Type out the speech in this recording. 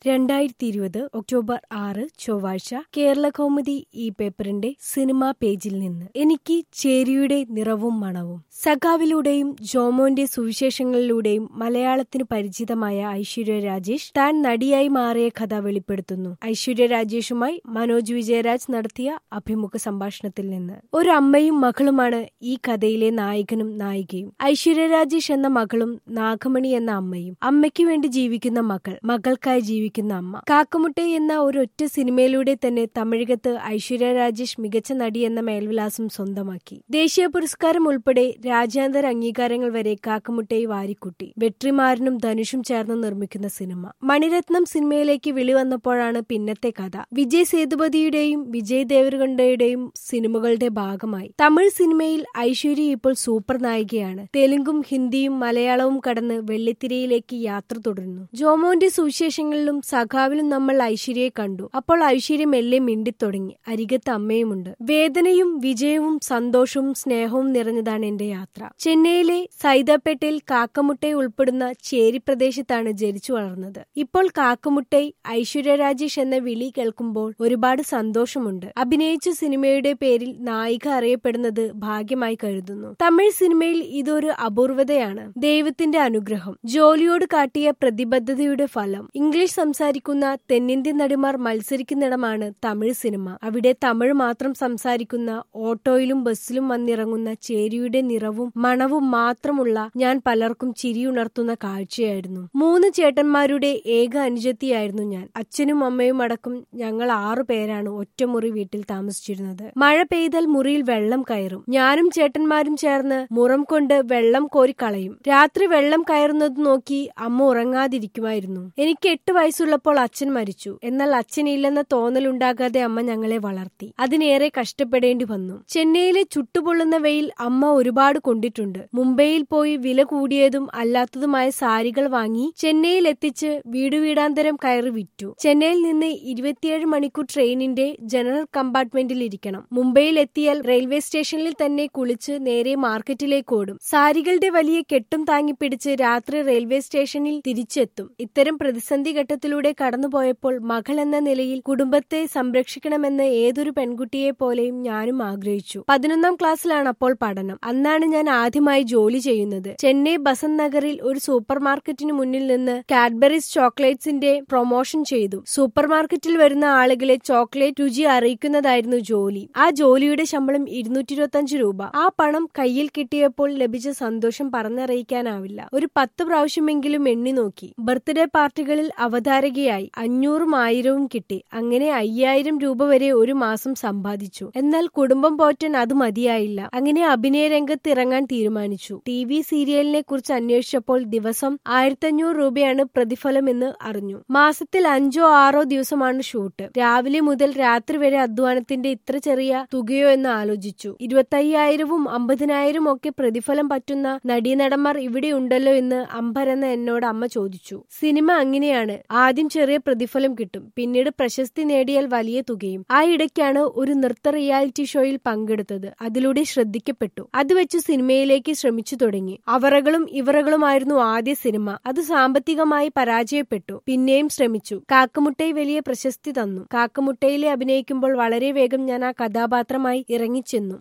രണ്ടായിരത്തി ഇരുപത് ഒക്ടോബർ ആറ് ചൊവ്വാഴ്ച കേരള കൗമുദി ഈ പേപ്പറിന്റെ സിനിമാ പേജിൽ നിന്ന് എനിക്ക് ചേരിയുടെ നിറവും മണവും സഖാവിലൂടെയും ജോമോന്റെ സുവിശേഷങ്ങളിലൂടെയും മലയാളത്തിന് പരിചിതമായ ഐശ്വര്യ രാജേഷ് താൻ നടിയായി മാറിയ കഥ വെളിപ്പെടുത്തുന്നു ഐശ്വര്യ രാജേഷുമായി മനോജ് വിജയരാജ് നടത്തിയ അഭിമുഖ സംഭാഷണത്തിൽ നിന്ന് ഒരു അമ്മയും മകളുമാണ് ഈ കഥയിലെ നായകനും നായികയും ഐശ്വര്യ രാജേഷ് എന്ന മകളും നാഗമണി എന്ന അമ്മയും അമ്മയ്ക്ക് വേണ്ടി ജീവിക്കുന്ന മകൾ മകൾക്കായി ജീവിക്കുന്ന അമ്മ കാക്കമുട്ടെ എന്ന ഒരൊറ്റ സിനിമയിലൂടെ തന്നെ തമിഴകത്ത് ഐശ്വര്യ രാജേഷ് മികച്ച നടി എന്ന മേൽവിലാസം സ്വന്തമാക്കി ദേശീയ പുരസ്കാരം ഉൾപ്പെടെ രാജ്യാന്തര അംഗീകാരങ്ങൾ വരെ കാക്കമുട്ടയെ വാരിക്കുട്ടി വെട്രിമാരനും ധനുഷും ചേർന്ന് നിർമ്മിക്കുന്ന സിനിമ മണിരത്നം സിനിമയിലേക്ക് വിളി വന്നപ്പോഴാണ് പിന്നത്തെ കഥ വിജയ് സേതുപതിയുടെയും വിജയ് ദേവരകൊണ്ടയുടെയും സിനിമകളുടെ ഭാഗമായി തമിഴ് സിനിമയിൽ ഐശ്വര്യ ഇപ്പോൾ സൂപ്പർ നായികയാണ് തെലുങ്കും ഹിന്ദിയും മലയാളവും കടന്ന് വെള്ളിത്തിരയിലേക്ക് യാത്ര തുടരുന്നു ജോമോന്റെ സുവിശേഷങ്ങളിലും സഖാവിലും നമ്മൾ ഐശ്വര്യയെ കണ്ടു അപ്പോൾ ഐശ്വര്യ മെല്ലെ മിണ്ടിത്തുടങ്ങി അരികത്ത് അമ്മയുമുണ്ട് വേദനയും വിജയവും സന്തോഷവും സ്നേഹവും നിറഞ്ഞതാണ് എന്റെ യാത്ര ചെന്നൈയിലെ സൈതാപ്പേട്ടയിൽ കാക്കമുട്ടൈ ഉൾപ്പെടുന്ന ചേരി പ്രദേശത്താണ് ജനിച്ചു വളർന്നത് ഇപ്പോൾ കാക്കമുട്ടൈ ഐശ്വര്യ രാജേഷ് എന്ന വിളി കേൾക്കുമ്പോൾ ഒരുപാട് സന്തോഷമുണ്ട് അഭിനയിച്ച സിനിമയുടെ പേരിൽ നായിക അറിയപ്പെടുന്നത് ഭാഗ്യമായി കരുതുന്നു തമിഴ് സിനിമയിൽ ഇതൊരു അപൂർവതയാണ് ദൈവത്തിന്റെ അനുഗ്രഹം ജോലിയോട് കാട്ടിയ പ്രതിബദ്ധതയുടെ ഫലം ഇംഗ്ലീഷ് സംസാരിക്കുന്ന തെന്നിന്ത്യൻ നടിമാർ മത്സരിക്കുന്നിടമാണ് തമിഴ് സിനിമ അവിടെ തമിഴ് മാത്രം സംസാരിക്കുന്ന ഓട്ടോയിലും ബസ്സിലും വന്നിറങ്ങുന്ന ചേരിയുടെ നിറവും മണവും മാത്രമുള്ള ഞാൻ പലർക്കും ചിരിയുണർത്തുന്ന കാഴ്ചയായിരുന്നു മൂന്ന് ചേട്ടന്മാരുടെ ഏക അനുജത്തിയായിരുന്നു ഞാൻ അച്ഛനും അമ്മയും അടക്കം ഞങ്ങൾ ആറു പേരാണ് ഒറ്റമുറി വീട്ടിൽ താമസിച്ചിരുന്നത് മഴ പെയ്താൽ മുറിയിൽ വെള്ളം കയറും ഞാനും ചേട്ടന്മാരും ചേർന്ന് മുറം കൊണ്ട് വെള്ളം കോരി കളയും രാത്രി വെള്ളം കയറുന്നത് നോക്കി അമ്മ ഉറങ്ങാതിരിക്കുമായിരുന്നു എനിക്ക് എട്ട് വയസ്സുള്ളപ്പോൾ അച്ഛൻ മരിച്ചു എന്നാൽ അച്ഛനില്ലെന്ന തോന്നലുണ്ടാകാതെ അമ്മ ഞങ്ങളെ വളർത്തി അതിനേറെ കഷ്ടപ്പെടേണ്ടി വന്നു ചെന്നൈയിലെ ചുട്ടുപൊള്ളുന്ന വെയിൽ അമ്മ ഒരുപാട് കൊണ്ടിട്ടുണ്ട് മുംബൈയിൽ പോയി വില കൂടിയതും അല്ലാത്തതുമായ സാരികൾ വാങ്ങി ചെന്നൈയിൽ എത്തിച്ച് വീട് വീടാന്തരം കയറി വിറ്റു ചെന്നൈയിൽ നിന്ന് ഇരുപത്തിയേഴ് മണിക്കൂർ ട്രെയിനിന്റെ ജനറൽ കമ്പാർട്ട്മെന്റിൽ ഇരിക്കണം മുംബൈയിൽ എത്തിയാൽ റെയിൽവേ സ്റ്റേഷനിൽ തന്നെ കുളിച്ച് നേരെ മാർക്കറ്റിലേക്ക് ഓടും സാരികളുടെ വലിയ കെട്ടും താങ്ങിപ്പിടിച്ച് രാത്രി റെയിൽവേ സ്റ്റേഷനിൽ തിരിച്ചെത്തും ഇത്തരം പ്രതിസന്ധി ഘട്ടത്തിലൂടെ കടന്നുപോയപ്പോൾ മകൾ എന്ന നിലയിൽ കുടുംബത്തെ സംരക്ഷിക്കണമെന്ന് ഏതൊരു പെൺകുട്ടിയെ പോലെയും ഞാനും ആഗ്രഹിച്ചു പതിനൊന്നാം ക്ലാസ്സിലാണ് അപ്പോൾ പഠനം അന്നാണ് ഞാൻ ആദ്യമായി ജോലി ചെയ്യുന്നത് ചെന്നൈ ബസന്ത് നഗറിൽ ഒരു സൂപ്പർ മാർക്കറ്റിന് മുന്നിൽ നിന്ന് കാഡ്ബറീസ് ചോക്ലേറ്റ്സിന്റെ പ്രൊമോഷൻ ചെയ്തു സൂപ്പർ മാർക്കറ്റിൽ വരുന്ന ആളുകളെ ചോക്ലേറ്റ് രുചി അറിയിക്കുന്നതായിരുന്നു ജോലി ആ ജോലിയുടെ ശമ്പളം ഇരുന്നൂറ്റി ഇരുപത്തി രൂപ ആ പണം കയ്യിൽ കിട്ടിയപ്പോൾ ലഭിച്ച സന്തോഷം പറഞ്ഞറിയിക്കാനാവില്ല ഒരു പത്ത് പ്രാവശ്യമെങ്കിലും എണ്ണി നോക്കി ബർത്ത്ഡേ പാർട്ടികളിൽ അവതാരകയായി അഞ്ഞൂറും ആയിരവും കിട്ടി അങ്ങനെ അയ്യായിരം രൂപ വരെ ഒരു മാസം സമ്പാദിച്ചു എന്നാൽ കുടുംബം പോറ്റാൻ അത് മതിയായില്ല അങ്ങനെ അഭിനയ രംഗത്ത് ഇറങ്ങാൻ തീരുമാനിച്ചു ടി വി സീരിയലിനെ കുറിച്ച് അന്വേഷിച്ചപ്പോൾ ദിവസം ആയിരത്തഞ്ഞൂറ് രൂപയാണ് പ്രതിഫലം എന്ന് അറിഞ്ഞു മാസത്തിൽ അഞ്ചോ ആറോ ദിവസമാണ് ഷൂട്ട് രാവിലെ മുതൽ രാത്രി വരെ അധ്വാനത്തിന്റെ ഇത്ര ചെറിയ തുകയോ എന്ന് ആലോചിച്ചു ഇരുപത്തയ്യായിരവും അമ്പതിനായിരം ഒക്കെ പ്രതിഫലം പറ്റുന്ന നടീനടന്മാർ ഇവിടെ ഉണ്ടല്ലോ എന്ന് അമ്പരെന്ന എന്നോട് അമ്മ ചോദിച്ചു സിനിമ അങ്ങനെയാണ് ആദ്യം ചെറിയ പ്രതിഫലം കിട്ടും പിന്നീട് പ്രശസ്തി നേടിയാൽ വലിയ തുകയും ആ ഇടയ്ക്കാണ് ഒരു നൃത്ത റിയാലിറ്റി ഷോയിൽ പങ്കെടുത്തത് അതിലൂടെ ശ്രദ്ധിക്കപ്പെട്ടു അത് വെച്ച് സിനിമയിലേക്ക് ശ്രമിച്ചു തുടങ്ങി അവറകളും ഇവറകളുമായിരുന്നു ആദ്യ സിനിമ അത് സാമ്പത്തികമായി പരാജയപ്പെട്ടു പിന്നെയും ശ്രമിച്ചു കാക്കമുട്ടൈ വലിയ പ്രശസ്തി തന്നു കാക്കമുട്ടയിലെ അഭിനയിക്കുമ്പോൾ വളരെ വേഗം ഞാൻ ആ കഥാപാത്രമായി ഇറങ്ങിച്ചെന്നു